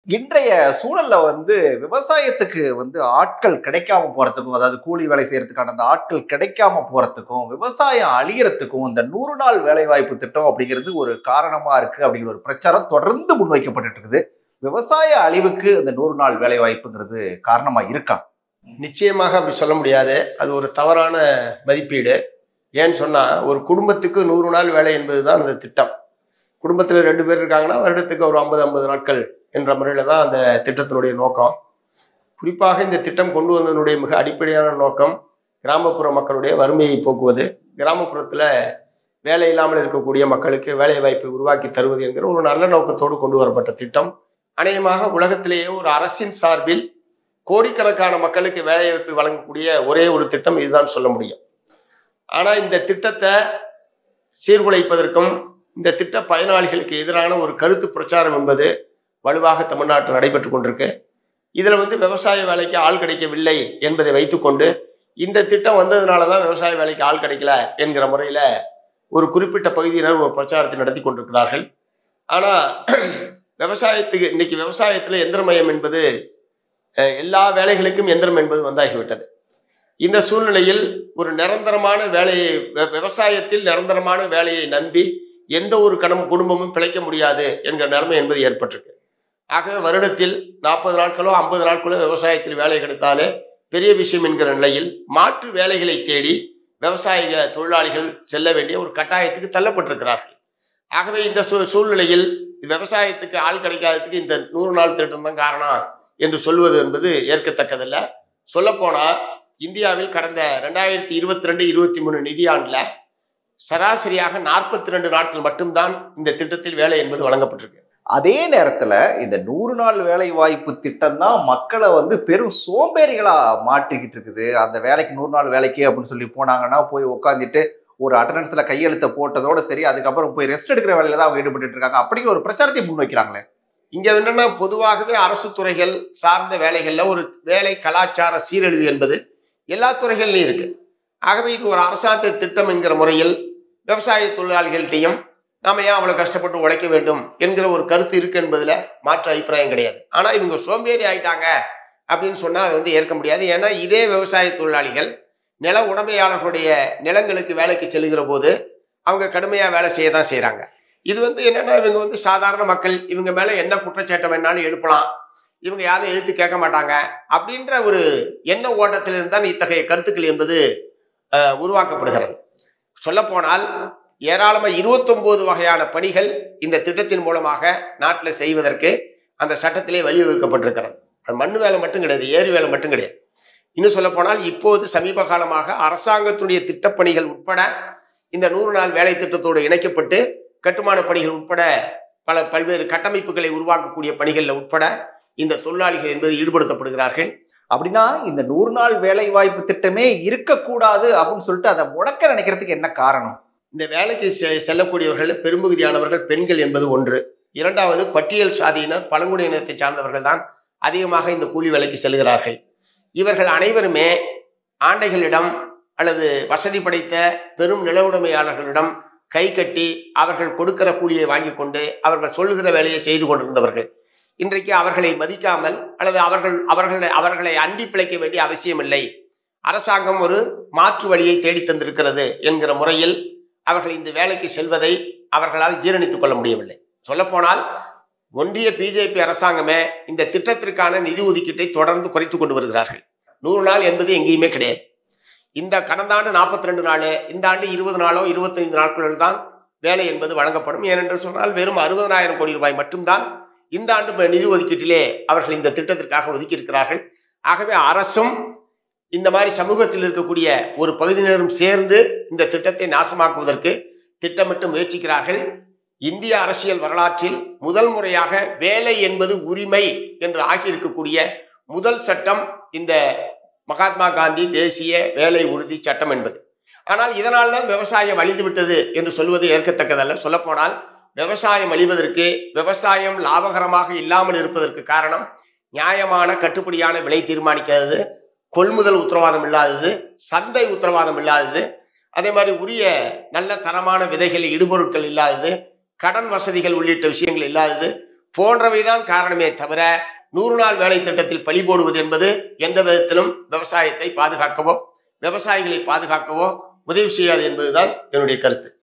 இன்றைய சூழல்ல வந்து விவசாயத்துக்கு வந்து ஆட்கள் கிடைக்காம போறதுக்கும் அதாவது கூலி வேலை செய்யறதுக்கான அந்த ஆட்கள் கிடைக்காம போறதுக்கும் விவசாயம் அழியறதுக்கும் இந்த நூறு நாள் வேலை வாய்ப்பு திட்டம் அப்படிங்கிறது ஒரு காரணமா இருக்கு அப்படிங்கிற ஒரு பிரச்சாரம் தொடர்ந்து முன்வைக்கப்பட்டு இருக்குது விவசாய அழிவுக்கு இந்த நூறு நாள் வேலை வாய்ப்புங்கிறது காரணமா இருக்கா நிச்சயமாக அப்படி சொல்ல முடியாது அது ஒரு தவறான மதிப்பீடு ஏன்னு சொன்னால் ஒரு குடும்பத்துக்கு நூறு நாள் வேலை என்பது தான் அந்த திட்டம் குடும்பத்தில் ரெண்டு பேர் இருக்காங்கன்னா வருடத்துக்கு ஒரு ஐம்பது ஐம்பது நாட்கள் என்ற முறையில் தான் அந்த திட்டத்தினுடைய நோக்கம் குறிப்பாக இந்த திட்டம் கொண்டு வந்ததனுடைய மிக அடிப்படையான நோக்கம் கிராமப்புற மக்களுடைய வறுமையை போக்குவது கிராமப்புறத்தில் வேலை இல்லாமல் இருக்கக்கூடிய மக்களுக்கு வேலை வாய்ப்பை உருவாக்கி தருவது என்கிற ஒரு நல்ல நோக்கத்தோடு கொண்டு வரப்பட்ட திட்டம் அநேகமாக உலகத்திலேயே ஒரு அரசின் சார்பில் கோடிக்கணக்கான மக்களுக்கு வேலைவாய்ப்பு வழங்கக்கூடிய ஒரே ஒரு திட்டம் இதுதான் சொல்ல முடியும் ஆனால் இந்த திட்டத்தை சீர்குலைப்பதற்கும் இந்த திட்ட பயனாளிகளுக்கு எதிரான ஒரு கருத்து பிரச்சாரம் என்பது வலுவாக தமிழ்நாட்டில் நடைபெற்று கொண்டிருக்கு இதில் வந்து விவசாய வேலைக்கு ஆள் கிடைக்கவில்லை என்பதை வைத்துக்கொண்டு இந்த திட்டம் வந்ததுனால தான் விவசாய வேலைக்கு ஆள் கிடைக்கல என்கிற முறையில் ஒரு குறிப்பிட்ட பகுதியினர் ஒரு பிரச்சாரத்தை நடத்தி கொண்டிருக்கிறார்கள் ஆனால் விவசாயத்துக்கு இன்னைக்கு விவசாயத்தில் எந்திரமயம் என்பது அஹ், எல்லா வேலைகளுக்கும் எந்திரம் என்பது வந்தாகிவிட்டது இந்த சூழ்நிலையில் ஒரு நிரந்தரமான வேலையை வி- விவசாயத்தில் நிரந்தரமான வேலையை நம்பி எந்த ஒரு கணம் குடும்பமும் பிழைக்க முடியாது என்கிற நிலைமை என்பது ஏற்பட்டிருக்கு ஆகவே வருடத்தில் நாற்பது நாட்களோ ஐம்பது நாட்களோ விவசாயத்தில் வேலை கிடைத்தாலே பெரிய விஷயம் என்கிற நிலையில் மாற்று வேலைகளை தேடி விவசாய தொழிலாளிகள் செல்ல வேண்டிய ஒரு கட்டாயத்துக்கு தள்ளப்பட்டிருக்கிறார்கள் ஆகவே இந்த சூ சூழ்நிலையில் விவசாயத்துக்கு ஆள் கிடைக்காததுக்கு இந்த நூறு நாள் திட்டம் தான் காரணம் என்று சொல்வது என்பது ஏற்கத்தக்கதல்ல சொல்லப்போனால் இந்தியாவில் கடந்த ரெண்டாயிரத்தி இருபத்தி ரெண்டு இருபத்தி மூணு நிதியாண்டில் சராசரியாக நாற்பத்தி ரெண்டு நாட்கள் மட்டும்தான் இந்த திட்டத்தில் வேலை என்பது வழங்கப்பட்டிருக்கு அதே நேரத்துல இந்த நூறு நாள் வேலை வாய்ப்பு திட்டம் தான் மக்களை வந்து பெரும் சோம்பேறிகளா மாற்றிக்கிட்டு இருக்குது அந்த வேலைக்கு நூறு நாள் வேலைக்கு அப்படின்னு சொல்லி போனாங்கன்னா போய் உட்காந்துட்டு ஒரு அட்டண்டன்ஸ்ல கையெழுத்த போட்டதோட சரி அதுக்கப்புறம் போய் ரெஸ்ட் எடுக்கிற வேலையில தான் அவங்க ஈடுபட்டு இருக்காங்க அப்படிங்கிற ஒரு பிரச்சாரத்தை முன்வைக்கிறாங்களே இங்க என்னன்னா பொதுவாகவே அரசு துறைகள் சார்ந்த வேலைகள்ல ஒரு வேலை கலாச்சார சீரழிவு என்பது எல்லா துறைகள்லையும் இருக்கு ஆகவே இது ஒரு அரசாங்க திட்டம் என்கிற முறையில் விவசாய தொழிலாளிகள்கிட்டையும் நாம ஏன் அவ்வளவு கஷ்டப்பட்டு உழைக்க வேண்டும் என்கிற ஒரு கருத்து இருக்கு என்பதுல மாற்று அபிப்பிராயம் கிடையாது ஆனா இவங்க சோம்பேறி ஆயிட்டாங்க அப்படின்னு சொன்னா அது வந்து ஏற்க முடியாது ஏன்னா இதே விவசாய தொழிலாளிகள் நில உடைமையாளர்களுடைய நிலங்களுக்கு வேலைக்கு செல்லுகிற போது அவங்க கடுமையா வேலை செய்ய தான் செய்றாங்க இது வந்து என்னன்னா இவங்க வந்து சாதாரண மக்கள் இவங்க மேல என்ன குற்றச்சாட்டை வேணாலும் எழுப்பலாம் இவங்க யாரும் எதிர்த்து கேட்க மாட்டாங்க அப்படின்ற ஒரு எண்ண ஓட்டத்திலிருந்து தான் இத்தகைய கருத்துக்கள் என்பது அஹ், உருவாக்கப்படுகிறது சொல்லப்போனால் ஏராளமாக இருபத்தொம்போது வகையான பணிகள் இந்த திட்டத்தின் மூலமாக நாட்டில் செய்வதற்கு அந்த சட்டத்திலே வழிவகுக்கப்பட்டிருக்கிறது அது மண் வேலை மட்டும் கிடையாது ஏரி வேலை மட்டும் கிடையாது இன்னும் சொல்லப்போனால் இப்போது சமீப காலமாக அரசாங்கத்துடைய திட்டப்பணிகள் உட்பட இந்த நூறு நாள் வேலை திட்டத்தோடு இணைக்கப்பட்டு கட்டுமான பணிகள் உட்பட பல பல்வேறு கட்டமைப்புகளை உருவாக்கக்கூடிய பணிகளில் உட்பட இந்த தொழிலாளிகள் என்பது ஈடுபடுத்தப்படுகிறார்கள் அப்படின்னா இந்த நூறு நாள் வேலை வாய்ப்பு திட்டமே இருக்கக்கூடாது அப்படின்னு சொல்லிட்டு அதை முடக்க நினைக்கிறதுக்கு என்ன காரணம் இந்த வேலைக்கு செ- செல்லக்கூடியவர்கள் பெரும்பகுதியானவர்கள் பெண்கள் என்பது ஒன்று இரண்டாவது பட்டியல் சாதியினர் பழங்குடியினத்தை சார்ந்தவர்கள் தான் அதிகமாக இந்த கூலி வேலைக்கு செல்கிறார்கள் இவர்கள் அனைவருமே ஆண்டைகளிடம் அல்லது வசதி படைத்த பெரும் நில உடைமையாளர்களிடம் கை கட்டி அவர்கள் கொடுக்கிற கூலியை வாங்கி கொண்டு அவர்கள் சொல்லுகிற வேலையை செய்து கொண்டிருந்தவர்கள் இன்றைக்கு அவர்களை மதிக்காமல் அல்லது அவர்கள் அவர்களை அவர்களை அண்டி பிழைக்க வேண்டிய அவசியமில்லை அரசாங்கம் ஒரு மாற்று வழியை தேடி தந்திருக்கிறது என்கிற முறையில் அவர்கள் இந்த வேலைக்கு செல்வதை அவர்களால் ஜீரணித்துக் கொள்ள முடியவில்லை சொல்லப்போனால் ஒன்றிய பிஜேபி அரசாங்கமே இந்த திட்டத்திற்கான நிதி ஒதுக்கீட்டை தொடர்ந்து குறைத்து கொண்டு வருகிறார்கள் நூறு நாள் என்பது எங்கேயுமே கிடையாது இந்த கடந்த ஆண்டு நாற்பத்தி ரெண்டு நாள் இந்த ஆண்டு இருபது நாளோ இருபத்தைந்து நாட்களில் தான் வேலை என்பது வழங்கப்படும் ஏனென்று சொன்னால் வெறும் அறுபதனாயிரம் கோடி ரூபாய் மட்டும்தான் இந்த ஆண்டு நிதி ஒதுக்கீட்டிலே அவர்கள் இந்த திட்டத்திற்காக ஒதுக்கியிருக்கிறார்கள் ஆகவே அரசும் இந்த மாதிரி சமூகத்தில் இருக்கக்கூடிய ஒரு பகுதியினரும் சேர்ந்து இந்த திட்டத்தை நாசமாக்குவதற்கு திட்டமிட்டு முயற்சிக்கிறார்கள் இந்திய அரசியல் வரலாற்றில் முதல் முறையாக வேலை என்பது உரிமை என்று ஆகியிருக்கக்கூடிய முதல் சட்டம் இந்த மகாத்மா காந்தி தேசிய வேலை உறுதி சட்டம் என்பது ஆனால் இதனால் தான் விவசாயம் அழிந்து விட்டது என்று சொல்வது ஏற்கத்தக்கதல்ல சொல்லப்போனால் விவசாயம் அழிவதற்கு விவசாயம் லாபகரமாக இல்லாமல் இருப்பதற்கு காரணம் நியாயமான கட்டுப்படியான விலை தீர்மானிக்காதது கொள்முதல் உத்தரவாதம் இல்லாதது சந்தை உத்தரவாதம் இல்லாதது அதே மாதிரி உரிய நல்ல தரமான விதைகள் இடுபொருட்கள் இல்லாதது கடன் வசதிகள் உள்ளிட்ட விஷயங்கள் இல்லாதது போன்றவைதான் காரணமே தவிர நூறு நாள் வேலை திட்டத்தில் பழி போடுவது என்பது எந்த விதத்திலும் விவசாயத்தை பாதுகாக்கவோ விவசாயிகளை பாதுகாக்கவோ உதவி செய்யாது என்பதுதான் என்னுடைய கருத்து